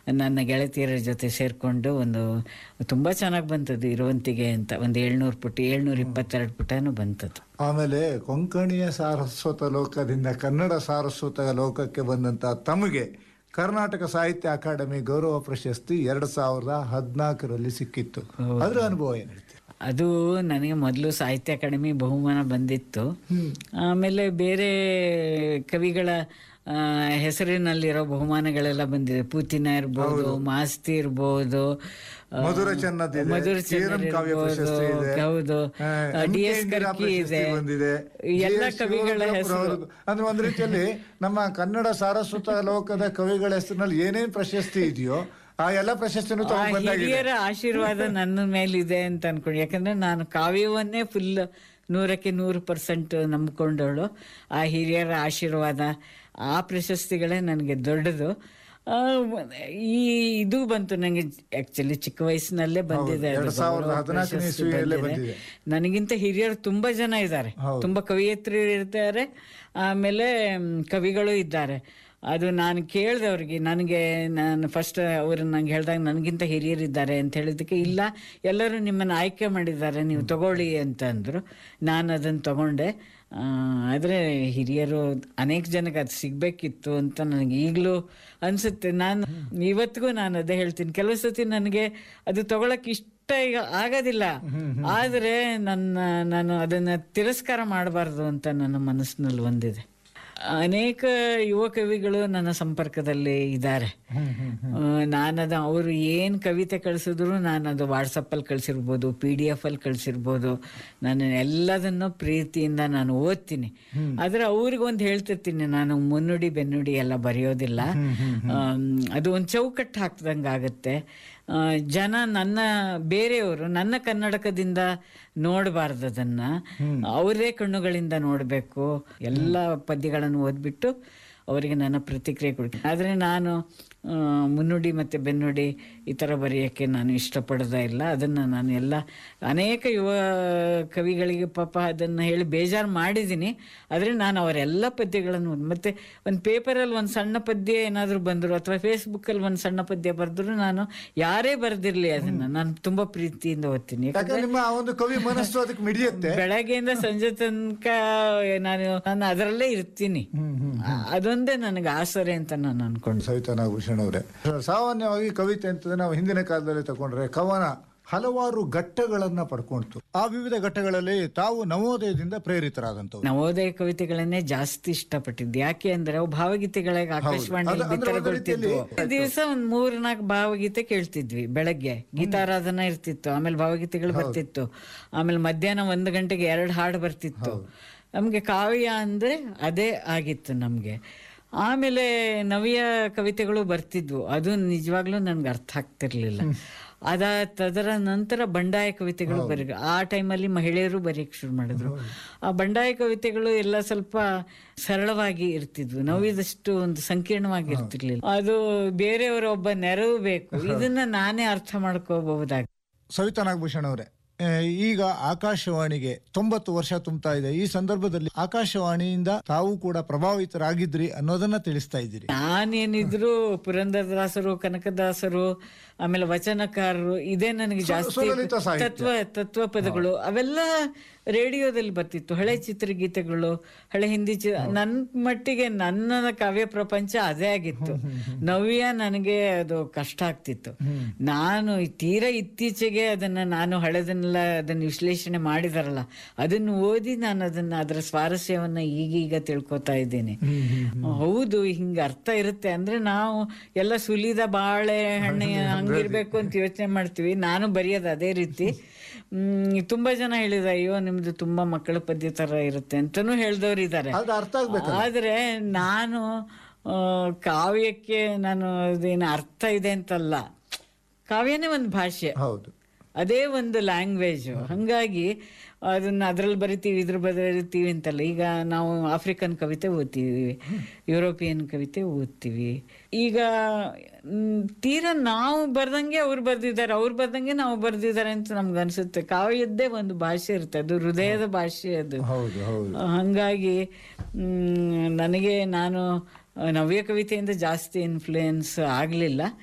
ನನ್ನ ಗೆಳತಿಯರ ಜೊತೆ ಸೇರಿಕೊಂಡು ಒಂದು ತುಂಬ ಚೆನ್ನಾಗಿ ಬಂತದ್ದು ಇರುವಂತಿಗೆ ಅಂತ ಒಂದು ಏಳ್ನೂರು ಪುಟ ಏಳ್ನೂರ ಇಪ್ಪತ್ತೆರಡು ಪುಟನೂ ಬಂತದ್ದು ಆಮೇಲೆ ಕೊಂಕಣಿಯ ಸಾರಸ್ವತ ಲೋಕದಿಂದ ಕನ್ನಡ ಸಾರಸ್ವತ ಲೋಕಕ್ಕೆ ಬಂದಂತ ತಮಗೆ ಕರ್ನಾಟಕ ಸಾಹಿತ್ಯ ಅಕಾಡೆಮಿ ಗೌರವ ಪ್ರಶಸ್ತಿ ಎರಡ್ ಸಾವಿರದ ಹದಿನಾಲ್ಕರಲ್ಲಿ ಸಿಕ್ಕಿತ್ತು ಅದ್ರ ಅನುಭವ ಏನ್ ಹೇಳ್ತೀರಿ ಅದು ನನಗೆ ಮೊದಲು ಸಾಹಿತ್ಯ ಅಕಾಡೆಮಿ ಬಹುಮಾನ ಬಂದಿತ್ತು ಆಮೇಲೆ ಬೇರೆ ಕವಿಗಳ ಆ, ಹೆಸರಿನಲ್ಲಿರೋ ಬಹುಮಾನಗಳೆಲ್ಲ ಬಂದಿದೆ ಪೂತಿನ ಇರ್ಬೋದು ಮಾಸ್ತಿ ಇರ್ಬೋದು ಆ, ಮಧುರ ಚೆನ್ನದಿದೆ, ಮಧುರ ಚೀರಂ ಚೆನ್ನರ್ ಕಾವ್ಯ ಇರ್ಬೋದು, ಪ್ರಶಸ್ತಿ ಇದೆ. ಹೌದು ಆ, D M K S Indira Karki ಪ್ರಶಸ್ತಿ ಇದೆ ಬಂದಿದೆ ಎಲ್ಲ ಜಿ ಎಸ್ ಕವಿಗಳ ಶಿವರುದ್ರಪ್ಪ ಹೆಸರು ರವರದ್ದು. ಅಂದ್ರೆ ಒಂದ್ ರೀತಿಯಲ್ಲಿ ನಮ್ಮ ಕನ್ನಡ ಸಾರಸ್ವತ ಲೋಕದ ಕವಿಗಳ ಹೆಸರಿನಲ್ಲಿ ಏನೇನ್ ಪ್ರಶಸ್ತಿ ಇದೆಯೋ ಆ ಎಲ್ಲ ಪ್ರಶಸ್ತಿನೂ ಆ ತಗೊಂಡ್ ಬಂದಾಗಿದೆ ಹಿರಿಯರ ಆಶೀರ್ವಾದ ನನ್ನ ಮೇಲಿದೆ ಅಂತ ಅನ್ಕೊಂಡು ಯಾಕಂದ್ರೆ ನಾನು ಕಾವ್ಯವನ್ನೇ ಫುಲ್ ನೂರಕ್ಕೆ ನೂರು ಪರ್ಸೆಂಟ್ ನಂಬ್ಕೊಂಡವಳು ಆ ಹಿರಿಯರ ಆಶೀರ್ವಾದ ಆ ಪ್ರಶಸ್ತಿಗಳೇ ನನಗೆ ದೊಡ್ಡದು ಆ, ಈ ಇದು ಬಂತು ನನಗೆ ಆಕ್ಚುಲಿ ಚಿಕ್ಕ ವಯಸ್ಸಿನಲ್ಲೇ ಬಂದಿದೆ ಅದು ಎರಡ್ ಸಾವಿರದ ಗೌರವ ಹದಿನಾಲ್ಕನೇ ಪ್ರಶಸ್ತಿ ಇಸ್ವಿಯಲ್ಲೇ ಬಂದಿದೆ. ಬಂದಿದೆ. ನನಗಿಂತ ಹಿರಿಯರು ತುಂಬಾ ಜನ ಇದ್ದಾರೆ ತುಂಬಾ ಕವಿಯತ್ರಿಯರು ಇರ್ತಾರೆ ಆಮೇಲೆ ಮ್, ಕವಿಗಳು ಇದ್ದಾರೆ ಅದು ನಾನು ಕೇಳಿದೆ ಅವ್ರಿಗೆ ನನಗೆ ನಾನು ಫಸ್ಟ್ ಅವರು ನಂಗೆ ಹೇಳಿದಾಗ ನನಗಿಂತ ಹಿರಿಯರಿದ್ದಾರೆ ಅಂತ ಹೇಳಿದ್ದಕ್ಕೆ ಇಲ್ಲ ಎಲ್ಲರೂ ನಿಮ್ಮನ್ನು ಆಯ್ಕೆ ಮಾಡಿದ್ದಾರೆ ನೀವು ತಗೊಳ್ಳಿ ಅಂತ ಅಂದರು ನಾನು ಅದನ್ನು ತಗೊಂಡೆ ಆದರೆ ಹಿರಿಯರು ಅನೇಕ ಜನಕ್ಕೆ ಅದು ಸಿಗಬೇಕಿತ್ತು ಅಂತ ನನಗೆ ಈಗಲೂ ಅನಿಸುತ್ತೆ ನಾನು ಇವತ್ತಿಗೂ ನಾನು ಅದೇ ಹೇಳ್ತೀನಿ ಕೆಲವು ಸತಿ ನನಗೆ ಅದು ತಗೊಳಕ್ಕೆ ಇಷ್ಟ ಈಗ ಆಗೋದಿಲ್ಲ ಆದರೆ ನನ್ನ ನಾನು ಅದನ್ನು ತಿರಸ್ಕಾರ ಮಾಡಬಾರ್ದು ಅಂತ ನನ್ನ ಮನಸ್ಸಿನಲ್ಲಿ ಒಂದಿದೆ ಅನೇಕ ಯುವ ಕವಿಗಳು ನನ್ನ ಸಂಪರ್ಕದಲ್ಲಿ ಇದ್ದಾರೆ ನಾನದ ಅವರು ಏನು ಕವಿತೆ ಕಳಿಸಿದ್ರು ನಾನು ಅದು ವಾಟ್ಸಪ್ಪಲ್ಲಿ ಕಳಿಸಿರ್ಬೋದು ಪಿ ಡಿ ಎಫ್ ಅಲ್ಲಿ ಕಳಿಸಿರ್ಬೋದು ನಾನು ಎಲ್ಲದನ್ನು ಪ್ರೀತಿಯಿಂದ ನಾನು ಓದ್ತೀನಿ ಆದರೆ ಅವ್ರಿಗೊಂದು ಹೇಳ್ತಿರ್ತೀನಿ ನಾನು ಮುನ್ನುಡಿ ಬೆನ್ನುಡಿ ಎಲ್ಲ ಬರೆಯೋದಿಲ್ಲ ಆಮ್, ಅದು ಒಂದು ಚೌಕಟ್ಟು ಹಾಕ್ದಂಗೆ ಆಗುತ್ತೆ ಆ, ಜನ ನನ್ನ ಬೇರೆಯವರು ನನ್ನ ಕನ್ನಡಕದಿಂದ ನೋಡಬಾರ್ದು ಅದನ್ನ ಅವರೇ ಕಣ್ಣುಗಳಿಂದ ನೋಡಬೇಕು ಎಲ್ಲ ಪದ್ಯಗಳನ್ನು ಓದ್ಬಿಟ್ಟು ಅವರಿಗೆ ನನ್ನ ಪ್ರತಿಕ್ರಿಯೆ ಕೊಡ್ತೀನಿ ಆದರೆ ನಾನು ಆ, ಮುನ್ನುಡಿ ಮತ್ತು ಬೆನ್ನುಡಿ ಈ ಥರ ಬರೆಯೋಕ್ಕೆ ನಾನು ಇಷ್ಟಪಡೋದೇ ಇಲ್ಲ ಅದನ್ನು ನಾನು ಎಲ್ಲ ಅನೇಕ ಯುವ ಕವಿಗಳಿಗೆ ಪಾಪ ಅದನ್ನು ಹೇಳಿ ಬೇಜಾರು ಮಾಡಿದ್ದೀನಿ ಆದರೆ ನಾನು ಅವರೆಲ್ಲ ಪದ್ಯಗಳನ್ನು ಓದ್- ಮತ್ತೆ ಒಂದು ಪೇಪರಲ್ಲಿ ಒಂದು ಸಣ್ಣ ಪದ್ಯ ಏನಾದರೂ ಬಂದರು ಅಥವಾ ಫೇಸ್ಬುಕ್ಕಲ್ಲಿ ಒಂದು ಸಣ್ಣ ಪದ್ಯ ಬರೆದ್ರು ನಾನು ಯಾರೇ ಬರೆದಿರಲಿ ಅದನ್ನು ನಾನು ತುಂಬ ಪ್ರೀತಿಯಿಂದ ಓದ್ತೀನಿ ಯಾಕಂದ್ರೆ ಯಾಕಂದ್ರೆ ನಿಮ್ಮ ಆ ಒಂದು ಕವಿ ಮನಸ್ಸು ಅದಕ್ಕೆ ಮಿಡಿಯುತ್ತೆ ಬೆಳಗ್ಗೆಯಿಂದ ಸಂಜೆ ತನಕ ನಾನು ನಾನು ಅದರಲ್ಲೇ ಇರ್ತೀನಿ ಆ- ಅದೊಂದೇ ನನಗೆ ಆಸರೆ ಅಂತ ನಾನು ಅನ್ಕೊಂಡು ಸವಿತಾ ನಾಗಭೂಷಣ್ ಅವರೇ ಸಾಮಾನ್ಯವಾಗಿ ಕವಿತೆ ಅಂತಂದ್ರೆ ನಾವು ಹಿಂದಿನ ಕಾಲದಲ್ಲಿ ತಗೊಂಡ್ರೆ ಕವನ ಹಲವಾರು ಘಟ್ಟಗಳನ್ನ ಪಡ್ಕೊಂತು ಆ ವಿವಿಧ ಘಟ್ಟಗಳಲ್ಲಿ ತಾವು ನವೋದಯದಿಂದ ಪ್ರೇರಿತರಾದಂತವ್ರು ನವೋದಯ ಕವಿತೆಗಳನ್ನೇ ಜಾಸ್ತಿ ಇಷ್ಟಪಟ್ಟಿದ್ದು ಯಾಕೆ ಅಂದ್ರೆ ಅವು ಭಾವಗೀತೆಗಳಿಗೆ ಆಕಾಶವಾಣಿಯಲ್ಲಿ ಅದು- ಅಂದ್ರೆ ಒಂದು ಬಿತ್ತರಗೊಳ್ತಿದ್ವು ದಿವಸ ಒಂದ್ ಮೂರ್ ನಾಲ್ಕು ಭಾವಗೀತೆ ಕೇಳ್ತಿದ್ವಿ ಬೆಳಗ್ಗೆ ಗೀತಾರಾಧನ ಇರ್ತಿತ್ತು ಆಮೇಲೆ ಭಾವಗೀತೆಗಳು ಬರ್ತಿತ್ತು ಆಮೇಲೆ ಮಧ್ಯಾಹ್ನ ಒಂದು ಗಂಟೆಗೆ ಎರಡು ಹಾಡು ಬರ್ತಿತ್ತು ನಮ್ಗೆ ಕಾವ್ಯ ಅಂದ್ರೆ ಅದೇ ಆಗಿತ್ತು ನಮ್ಗೆ ಆಮೇಲೆ ನವ್ಯ ಕವಿತೆಗಳು ಬರ್ತಿದ್ವು ಅದು ನಿಜವಾಗ್ಲೂ ನನ್ಗೆ ಅರ್ಥ ಆಗ್ತಿರ್ಲಿಲ್ಲ ಅದ ತದರ ನಂತರ ಬಂಡಾಯ ಕವಿತೆಗಳು ಬರೀ ಆ ಟೈಮಲ್ಲಿ ಮಹಿಳೆಯರು ಬರೆಯಕ್ಕೆ ಶುರು ಮಾಡಿದ್ರು ಆ ಬಂಡಾಯ ಕವಿತೆಗಳು ಎಲ್ಲ ಸ್ವಲ್ಪ ಸರಳವಾಗಿ ಇರ್ತಿದ್ವು ನೋವಿದಷ್ಟು ಒಂದು ಸಂಕೀರ್ಣವಾಗಿ ಇರ್ತಿರ್ಲಿಲ್ಲ ಅದು ಬೇರೆಯವರ ಒಬ್ಬ ನೆರವು ಬೇಕು ಇದನ್ನ ನಾನೇ ಅರ್ಥ ಮಾಡ್ಕೋಬಹುದಾಗಿ ಸವಿತಾ ನಾಗಭೂಷಣ್ ಅವರೇ ಆ, ಈಗ ಆಕಾಶವಾಣಿಗೆ ತೊಂಬತ್ತು ವರ್ಷ ತುಂಬ್ತಾ ಇದೆ ಈ ಸಂದರ್ಭದಲ್ಲಿ ಆಕಾಶವಾಣಿಯಿಂದ ತಾವು ಕೂಡ ಪ್ರಭಾವಿತರಾಗಿದ್ರಿ ಅನ್ನೋದನ್ನ ತಿಳಿಸ್ತಾ ಇದ್ದೀರಿ ನಾನೇನಿದ್ರು ಪುರಂದರದಾಸರು ಕನಕದಾಸರು ಆಮೇಲೆ ವಚನಕಾರರು ಇದೇ ನನಗೆ ಜಾಸ್ತಿ ಸುಲಲಿತ ಸಾಹಿತ್ಯ. ತತ್ವ ತತ್ವ ಪದಗಳು ಅವೆಲ್ಲ ರೇಡಿಯೋದಲ್ಲಿ ಬರ್ತಿತ್ತು ಹಳೆ ಚಿತ್ರಗೀತೆಗಳು ಹಳೆ ಹಿಂದಿ ಚಿ ನನ್ನ ಮಟ್ಟಿಗೆ ನನ್ನ ಕಾವ್ಯ ಪ್ರಪಂಚ ಅದೇ ಆಗಿತ್ತು ನವ್ಯ ನನಗೆ ಅದು ಕಷ್ಟ ಆಗ್ತಿತ್ತು ನಾನು ಈ ತೀರಾ ಇತ್ತೀಚೆಗೆ ಅದನ್ನ ನಾನು ಹಳೆದನ್ನೆಲ್ಲ ಅದನ್ನ ವಿಶ್ಲೇಷಣೆ ಮಾಡಿದಾರಲ್ಲ ಅದನ್ನು ಓದಿ ನಾನು ಅದನ್ನ ಅದರ ಸ್ವಾರಸ್ಯವನ್ನ ಈಗೀಗ ತಿಳ್ಕೊತಾ ಇದ್ದೇನೆ ಹೌದು ಹಿಂಗ ಅರ್ಥ ಇರುತ್ತೆ ಅಂದ್ರೆ ನಾವು ಎಲ್ಲ ಸುಲಿದ ಬಾಳೆ ಹಣ್ಣೆ ಹಂಗಿರ್ಬೇಕು ಅಂತ ಯೋಚನೆ ಮಾಡ್ತೀವಿ ನಾನು ಬರೆಯೋದು ಅದೇ ರೀತಿ ಹ್ಮ್ ತುಂಬಾ ಜನ ಹೇಳಿದ ಅಯ್ಯೋ ನಿಮ್ದು ತುಂಬಾ ಮಕ್ಕಳ ಪದ್ಯ ತರ ಇರುತ್ತೆ ಅಂತಾನೂ ಹೇಳ್ದವ್ರು ಇದ್ದಾರೆ ಅದು ಅರ್ಥ ಆಗ್ಬೇಕು ಆದ್ರೆ ನಾನು ಆ, ಕಾವ್ಯಕ್ಕೆ ನಾನು ಅದೇನು ಅರ್ಥ ಇದೆ ಅಂತಲ್ಲ ಕಾವ್ಯನೇ ಒಂದು ಭಾಷೆ ಹೌದು ಅದೇ ಒಂದು ಲ್ಯಾಂಗ್ವೇಜ್ ಹಂಗಾಗಿ ಅದನ್ನ ಅದ್ರಲ್ಲಿ ಬರಿತೀವಿ ಇದ್ರ ಬರಿತೀವಿ ಅಂತಲ್ಲ ಈಗ ನಾವು ಆಫ್ರಿಕನ್ ಕವಿತೆ ಓದ್ತೀವಿ ಯುರೋಪಿಯನ್ ಕವಿತೆ ಓದ್ತೀವಿ ಈಗ ಮ್, ತೀರಾ ನಾವು ಬರ್ದಂಗೆ ಅವ್ರು ಬರ್ದಿದ್ದಾರೆ ಅವ್ರು ಬರ್ದಂಗೆ ನಾವು ಬರ್ದಿದ್ದಾರೆ ಅಂತ ನಮ್ಗೆ ಅನ್ಸುತ್ತೆ ಕಾವ್ಯದ್ದೇ ಒಂದು ಭಾಷೆ ಇರುತ್ತೆ ಅದು ಹೃದಯದ ಭಾಷೆ ಅದು ಹೌದು ಹೌದು ಹಂಗಾಗಿ ಮ್, ನನಗೆ ನಾನು ನವ್ಯ ಕವಿತೆಯಿಂದ ಜಾಸ್ತಿ ಇನ್ಫ್ಲೂಯೆನ್ಸ್ ಆಗಲಿಲ್ಲ